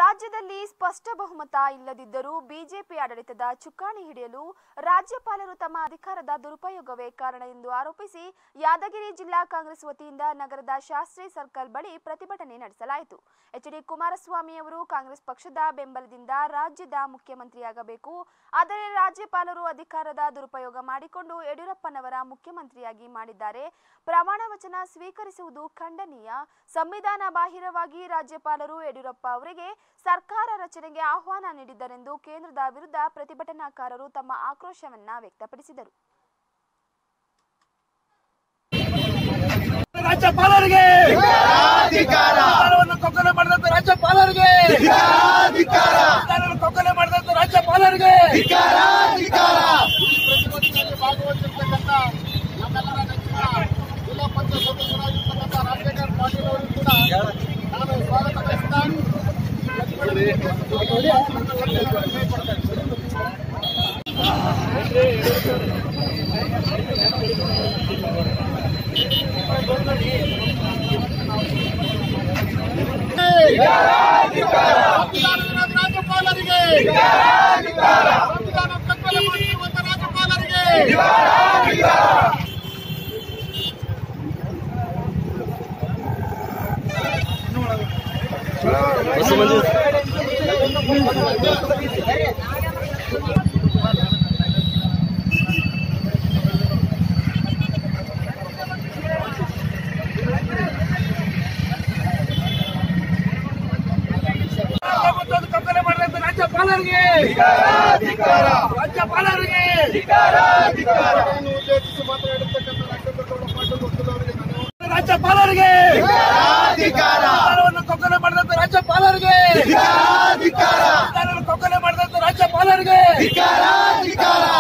ರಾಜ್ಯದಲ್ಲಿ ಸ್ಪಷ್ಟ ಬಹುಮತ ಇಲ್ಲದಿದ್ದರೂ ಬಿಜೆಪಿ ಆಡಳಿತದ ಚುಕ್ಕಾಣಿ ಹಿಡಿಯಲು ರಾಜ್ಯಪಾಲರು ತಮ್ಮ ಅಧಿಕಾರದ ದುರುಪಯೋಗವೇ ಕಾರಣ ಎಂದು ಆರೋಪಿಸಿ ಯಾದಗಿರಿ ಜಿಲ್ಲಾ ಕಾಂಗ್ರೆಸ್ ವತಿಯಿಂದ ನಗರದ ಶಾಸ್ತ್ರಿ ಸರ್ಕಲ್ ಬಳಿ ಪ್ರತಿಭಟನೆ ನಡೆಸಲಾಯಿತು ಎಚ್ಡಿ ಕುಮಾರಸ್ವಾಮಿ ಅವರು ಕಾಂಗ್ರೆಸ್ ಪಕ್ಷದ ಬೆಂಬಲದಿಂದ ರಾಜ್ಯದ ಮುಖ್ಯಮಂತ್ರಿಯಾಗಬೇಕು ಆದರೆ ರಾಜ್ಯಪಾಲರು ಅಧಿಕಾರದ ದುರುಪಯೋಗ ಮಾಡಿಕೊಂಡು ಯಡಿಯೂರಪ್ಪನವರ ಮುಖ್ಯಮಂತ್ರಿಯಾಗಿ ಮಾಡಿದ್ದಾರೆ ಪ್ರಮಾಣ ವಚನ ಸ್ವೀಕರಿಸುವುದು ಖಂಡನೀಯ ಸಂವಿಧಾನ ಬಾಹಿರವಾಗಿ ರಾಜ್ಯಪಾಲರು ಯಡಿಯೂರಪ್ಪ ಅವರಿಗೆ ಸರ್ಕಾರ ರಚನೆಗೆ ಆಹ್ವಾನ ನೀಡಿದ್ದರೆಂದು ಕೇಂದ್ರದ ವಿರುದ್ಧ ಪ್ರತಿಭಟನಾಕಾರರು ತಮ್ಮ ಆಕ್ರೋಶವನ್ನ ವ್ಯಕ್ತಪಡಿಸಿದರು ರಾಜ್ಯಪಾಲರಿಗೆ ಅಧಿಕಾರವನ್ನು ಕೊಕ್ಕಲೆ ಮಾಡಿದಂತ ರಾಜ್ಯಪಾಲರಿಗೆ ಅಧಿಕಾರವನ್ನು ಕೊಕ್ಕಲೆ ಮಾಡಿದಂತ ರಾಜ್ಯಪಾಲರಿಗೆ ಪ್ರತಿಭಟನೆಯಲ್ಲಿ ಭಾಗವಹಿಸಿರ್ತಕ್ಕಂಥ ನಮ್ಮೆಲ್ಲರ ನೆಚ್ಚಿನ ಜಿಲ್ಲಾ ಪಂಚಾಯತ್ ಸದಸ್ಯರಾಗಿರ್ತಕ್ಕಂಥ ರಾಜಶೇಖರ್ ಪಾಟೀಲ್ ಅವರು ಕೂಡ ನಾನು ಸ್ವಾಗತ ಬಯಸ್ತಾ ಈ ಪ್ರತಿಭಟನೆಗೆ ಸಂವಿಧಾನ ವಿರೋಧಿ ರಾಜ್ಯಪಾಲರಿಗೆ ಸಂವಿಧಾನ ಕತ್ತಲೆ ಮಾಡಿರುವಂತ ರಾಜ್ಯಪಾಲರಿಗೆ ಪ್ರಭುತ್ವದ ಕೊಕ್ಕಲೆ ಮಾಡಿದಂತ ರಾಜ್ಯಪಾಲರಿಗೆ ರಾಜ್ಯಪಾಲರಿಗೆ ಸರ್ಕಾರವನ್ನು ಉದ್ದೇಶಿಸಿ ಮಾತನಾಡಿರ್ತಕ್ಕಂಥ ರಾಜ್ಯಪಾಲ ಪಾಟೀಲ್ ವಕೀಲ್ ಅವರಿಗೆ ಧನ್ಯವಾದ ರಾಜ್ಯಪಾಲರಿಗೆ ಅಧಿಕಾರವನ್ನು ಕೊಕ್ಕಲೆ ಮಾಡಿದಂತ ರಾಜ್ಯಪಾಲರಿಗೆ ಅಧಿಕಾರವನ್ನು ಕೊಕ್ಕಲೆ ಮಾಡಿದಂತ ರಾಜ್ಯಪಾಲರಿಗೆ